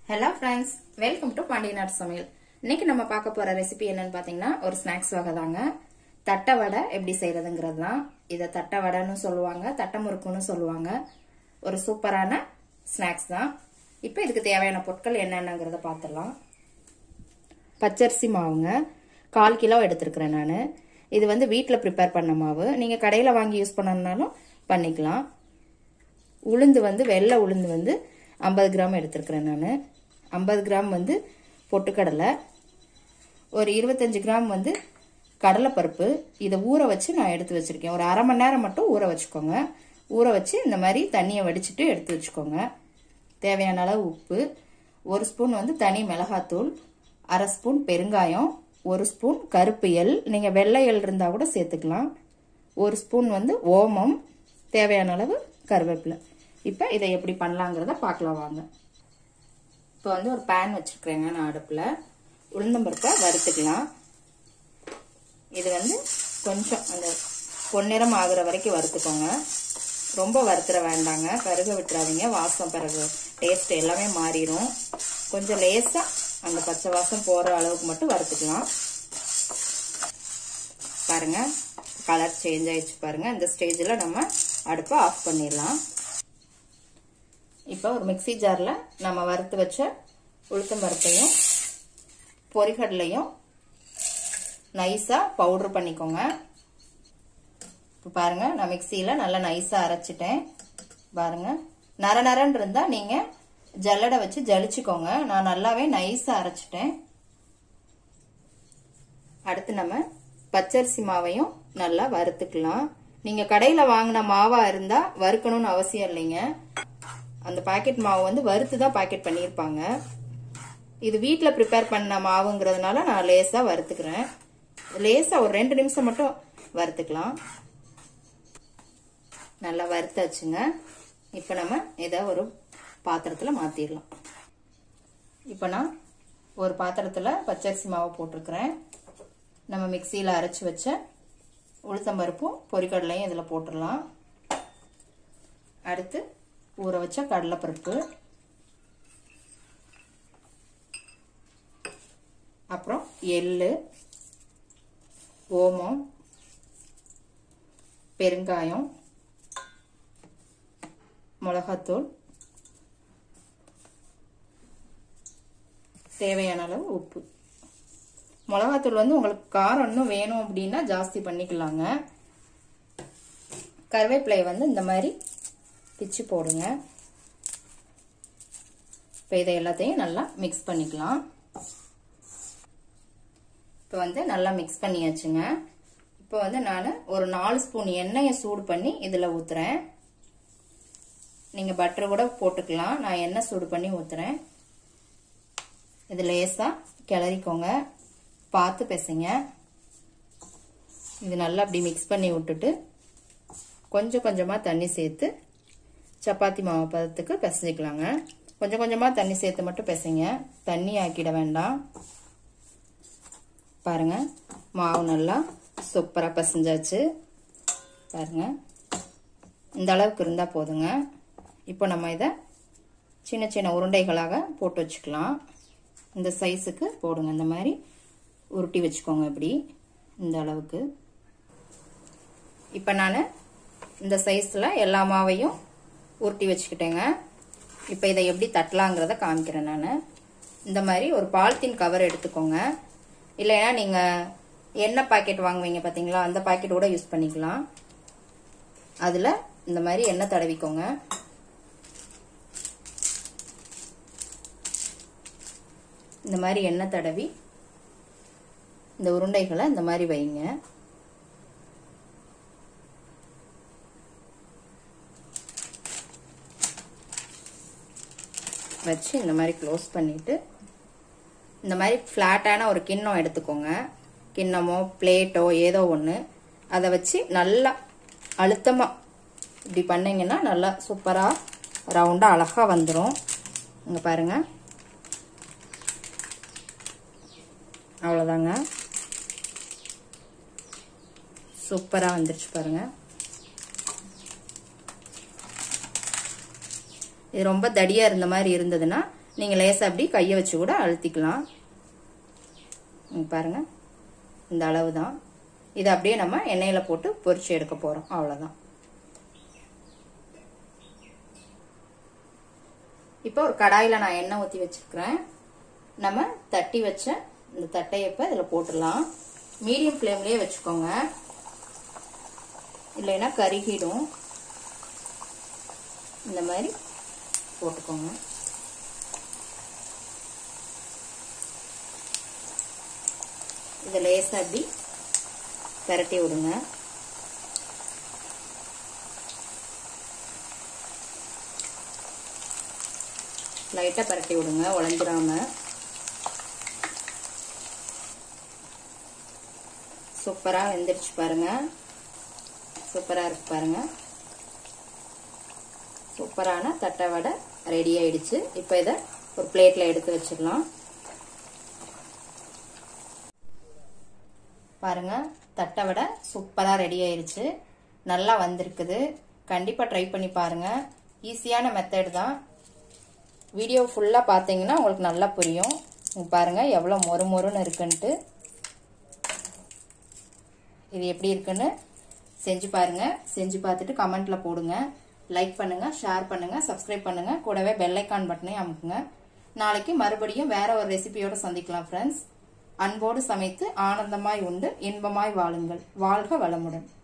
hello friends welcome to Pandiyanadu சமையல் இன்னைக்கு நம்ம பார்க்க போற ரெசிபி என்னன்னு பாத்தீங்கன்னா ஒரு ஸ்நாக்ஸ் வகை தாங்க தட்டை வடை எப்படி செய்யறதுங்கிறது தான் இதை தட்டை வடைன்னு சொல்லுவாங்க தட்டை முறுக்குன்னு சொல்லுவாங்க ஒரு சூப்பரான ஸ்நாக்ஸ் தான் இப்போ இதுக்கு தேவையான பொருட்கள் என்னென்னங்கிறத பார்த்துடலாம் பச்சரிசி மாவுங்க கால் கிலோ எடுத்திருக்கிறேன் நான் இது வந்து வீட்டில் ப்ரிப்பேர் பண்ண மாவு நீங்கள் கடையில் வாங்கி யூஸ் பண்ணணுன்னாலும் பண்ணிக்கலாம் உளுந்து வந்து வெள்ளை உளுந்து வந்து ஐம்பது கிராம் எடுத்திருக்கிறேன் நான் ஐம்பது கிராம் வந்து பொட்டுக்கடலை ஒரு இருபத்தஞ்சு கிராம் வந்து கடலைப்பருப்பு இதை ஊற வச்சு நான் எடுத்து வச்சிருக்கேன் ஒரு அரை மணி நேரம் மட்டும் ஊற வச்சுக்கோங்க ஊற வச்சு இந்த மாதிரி தண்ணியை வடிச்சிட்டு எடுத்து வச்சுக்கோங்க தேவையான அளவு உப்பு ஒரு ஸ்பூன் வந்து தனி மிளகாத்தூள் அரை ஸ்பூன் பெருங்காயம் ஒரு ஸ்பூன் கருப்பு எள் நீங்கள் வெள்ளை எள் இருந்தால் கூட சேர்த்துக்கலாம் ஒரு ஸ்பூன் வந்து ஓமம் தேவையான அளவு கருவேப்பிலை இப்போ இதை எப்படி பண்ணலாங்கிறத பார்க்கலாம் வாங்க இப்போ வந்து ஒரு பேன் வச்சுருக்குறேங்க நான் அடுப்பில் உளுந்தம்பருப்பை வறுத்துக்கலாம் இது வந்து கொஞ்சம் அந்த பொன்னிறம் ஆகுற வரைக்கும் வறுத்துக்கோங்க ரொம்ப வறுத்துற வேண்டாங்க கருக விட்டுறாதீங்க வாசம் பிறகு டேஸ்ட் எல்லாமே மாறிடும் கொஞ்சம் லேசாக அந்த பச்சை வாசம் போகிற அளவுக்கு மட்டும் வறுத்துக்கலாம் பாருங்க கலர் சேஞ்ச் ஆயிடுச்சு பாருங்க இந்த ஸ்டேஜில் நம்ம அடுப்பை ஆஃப் பண்ணிடலாம் இப்போ ஒரு மிக்சி ஜாரில் நம்ம வறுத்து வச்ச உளுத்தம் பருப்பையும் பொரிகடலையும் நைஸாக பவுட்ரு பண்ணிக்கோங்க இப்போ பாருங்க நான் மிக்சியில் நல்லா நைஸாக அரைச்சிட்டேன் பாருங்க நர நரன்னு இருந்தால் நீங்கள் ஜல்லடை வச்சு ஜலிச்சுக்கோங்க நான் நல்லாவே நைஸாக அரைச்சிட்டேன் அடுத்து நம்ம பச்சரிசி மாவையும் நல்லா வறுத்துக்கலாம் நீங்க கடையில வாங்கின மாவா இருந்தா வறுக்கணும்னு அவசியம் இல்லைங்க அந்த பாக்கெட் மாவு வந்து வறுத்து தான் பாக்கெட் பண்ணியிருப்பாங்க இது வீட்டில் ப்ரிப்பேர் பண்ண மாவுங்கிறதுனால நான் லேசாக வறுத்துக்கிறேன் லேசாக ஒரு ரெண்டு நிமிஷம் மட்டும் வறுத்துக்கலாம் நல்லா வறுத்தாச்சுங்க இப்போ நம்ம இதை ஒரு பாத்திரத்தில் மாற்றிடலாம் இப்போ நான் ஒரு பாத்திரத்தில் பச்சரிசி மாவை போட்டிருக்கிறேன் நம்ம மிக்சியில் அரைச்சி வச்ச உளுத்தம்பருப்பும் பொரிக்கடலையும் இதில் போட்டுடலாம் அடுத்து ஊற வச்ச கடலைப்பருப்பு அப்புறம் எள்ளு ஓமம் பெருங்காயம் மிளகாத்தூள் தேவையான அளவு உப்பு மிளகாத்தூள் வந்து உங்களுக்கு காரம் இன்னும் வேணும் அப்படின்னா ஜாஸ்தி பண்ணிக்கலாங்க கருவேப்பிலையை வந்து இந்த மாதிரி பிச்சு போடுங்க இப்போ இதை எல்லாத்தையும் நல்லா மிக்ஸ் பண்ணிக்கலாம் இப்போ வந்து நல்லா மிக்ஸ் பண்ணியாச்சுங்க இப்போ வந்து நான் ஒரு நாலு ஸ்பூன் எண்ணெயை சூடு பண்ணி இதில் ஊற்றுறேன் நீங்கள் பட்டர் கூட போட்டுக்கலாம் நான் எண்ணெய் சூடு பண்ணி ஊற்றுறேன் இது லேசாக கிளறிக்கோங்க பார்த்து பேசுங்க இது நல்லா அப்படி மிக்ஸ் பண்ணி விட்டுட்டு கொஞ்சம் கொஞ்சமாக தண்ணி சேர்த்து சப்பாத்தி மாவு பதத்துக்கு பிசைஞ்சிக்கலாங்க கொஞ்சம் கொஞ்சமாக தண்ணி சேர்த்து மட்டும் பிசைங்க தண்ணி ஆக்கிட வேண்டாம் பாருங்க மாவு நல்லா சூப்பராக பிசைஞ்சாச்சு பாருங்க இந்த அளவுக்கு இருந்தால் போதுங்க இப்போ நம்ம இதை சின்ன சின்ன உருண்டைகளாக போட்டு வச்சுக்கலாம் இந்த சைஸுக்கு போடுங்க இந்த மாதிரி உருட்டி வச்சுக்கோங்க இப்படி இந்த அளவுக்கு இப்போ நான் இந்த சைஸில் எல்லா மாவையும் உருட்டி வச்சுக்கிட்டேங்க இப்போ இதை எப்படி தட்டலாங்கிறத காமிக்கிறேன் நான் இந்த மாதிரி ஒரு பாலித்தீன் கவர் எடுத்துக்கோங்க இல்லைன்னா நீங்கள் எண்ணெய் பாக்கெட் வாங்குவீங்க பார்த்தீங்களா அந்த பாக்கெட் கூட யூஸ் பண்ணிக்கலாம் அதில் இந்த மாதிரி எண்ணெய் தடவிக்கோங்க இந்த மாதிரி எண்ணெய் தடவி இந்த உருண்டைகளை இந்த மாதிரி வைங்க வச்சு இந்த மாதிரி க்ளோஸ் பண்ணிட்டு இந்த மாதிரி ஃப்ளாட்டான ஒரு கிண்ணம் எடுத்துக்கோங்க கிண்ணமோ பிளேட்டோ ஏதோ ஒன்று அதை வச்சு நல்லா அழுத்தமாக இப்படி பண்ணிங்கன்னா நல்லா சூப்பராக ரவுண்டாக அழகாக வந்துடும் இங்கே பாருங்கள் அவ்வளோதாங்க சூப்பராக வந்துருச்சு பாருங்க இது ரொம்ப தடியாக இருந்த மாதிரி இருந்ததுன்னா நீங்கள் லேசாக அப்படி கையை வச்சு கூட அழுத்திக்கலாம் இங்க பாருங்க இந்த அளவு தான் இதை அப்படியே நம்ம எண்ணெயில் போட்டு பொரிச்சு எடுக்க போகிறோம் அவ்வளோதான் இப்போ ஒரு கடாயில் நான் எண்ணெய் ஊற்றி வச்சுருக்கிறேன் நம்ம தட்டி வச்ச இந்த தட்டையை இப்போ இதில் போட்டுடலாம் மீடியம் ஃப்ளேம்லேயே வச்சுக்கோங்க இல்லைன்னா கருகிடும் இந்த மாதிரி போட்டுக்கோங்க இதை லேசாக அப்படி பரட்டி விடுங்க லைட்டாக பரட்டி விடுங்க உடஞ்சிராம சூப்பராக வெந்துருச்சு பாருங்க சூப்பராக இருக்கு பாருங்க சூப்பரான தட்டை வடை ரெடி ஆயிடுச்சு இப்போ இதை ஒரு பிளேட்ல எடுத்து வச்சிடலாம் பாருங்க தட்டை வடை சூப்பராக ரெடி ஆயிருச்சு நல்லா வந்திருக்குது கண்டிப்பாக ட்ரை பண்ணி பாருங்க ஈஸியான மெத்தட் தான் வீடியோ ஃபுல்லாக பார்த்தீங்கன்னா உங்களுக்கு நல்லா புரியும் பாருங்க எவ்வளோ மொறு மொறுன்னு இருக்குன்ட்டு இது எப்படி இருக்குன்னு செஞ்சு பாருங்க செஞ்சு பார்த்துட்டு கமெண்ட்ல போடுங்க லைக் பண்ணுங்க ஷேர் பண்ணுங்க சப்ஸ்கிரைப் பண்ணுங்க கூடவே பெல் ஐக்கான் பட்டனையும் அமுக்குங்க நாளைக்கு மறுபடியும் வேற ஒரு ரெசிபியோட சந்திக்கலாம் ஃப்ரெண்ட்ஸ் அன்போடு சமைத்து ஆனந்தமாய் உண்டு இன்பமாய் வாழுங்கள் வாழ்க வளமுடன்